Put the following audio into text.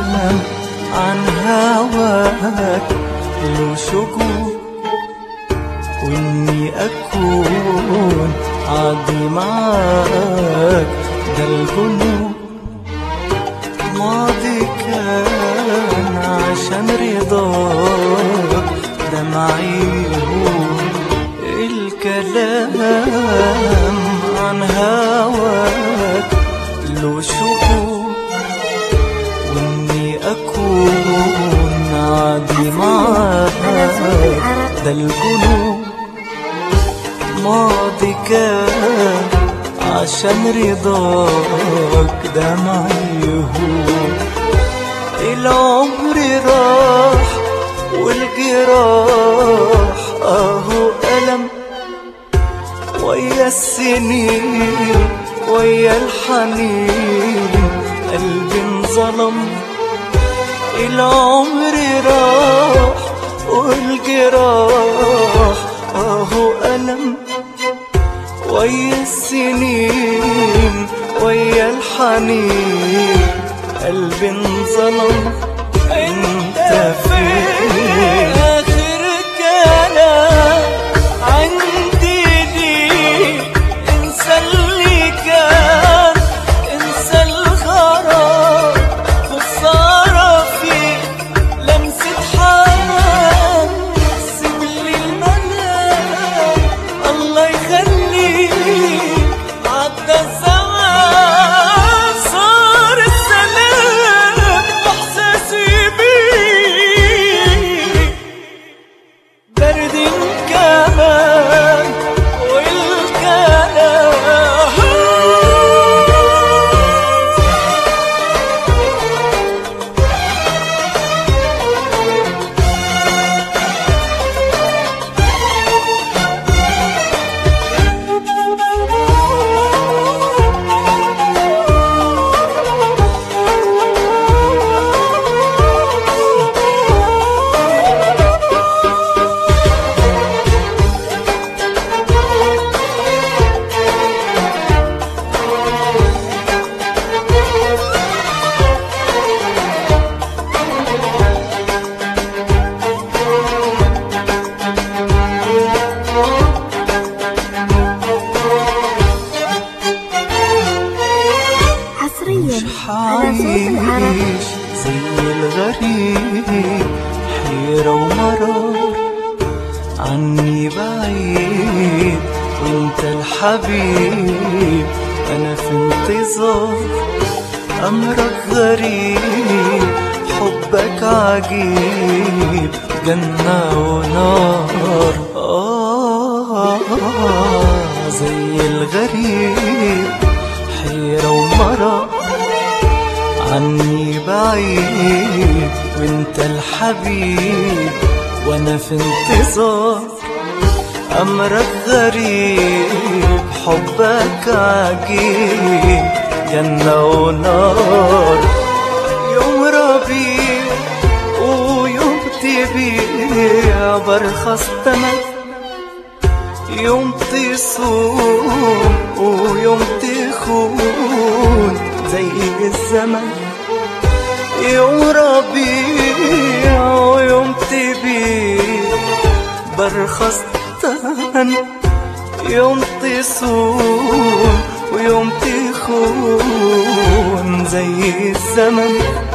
عن هواك له شكوك وإني أكون عادي معاك ده الجنون ماضي كان عشان رضاك دمعي هون الكلام عن هواك له شكوك وإني أكون عادي معاك ده الجنون ماضي كان عشان رضاك دمعي يهون العمر راح والجراح اهو ألم ويا السنين ويا الحنين قلبي انظلم العمر راح والجراح اهو ألم ويا السنين ويا الحنين قلبي انظلم انت فين اخر كلام عندي ليك انسى اللي كان انسى الغرام خسارة فيك لمسة حنان سيب لي المنام الله يخليك عدى الزمان صار السلام احساسي بيك برد كمان والكلام حصريا على صوت العرب حعيش زي الغريب حيرة ومرار عني بعيد وانت الحبيب انا في انتظار امرك غريب حبك عجيب جنة ونار آه زي الغريب حيرة ومرار عني بعيد وانت الحبيب وانا في انتظار امرك غريب حبك عجيب جنة ونار يوم ربيع ويوم تبيع برخص تمن يوم تصوم ويوم تخون زي الزمن يوم ربيع ويوم تبيع برخص تمن يوم تصوم ويوم تخون زي الزمن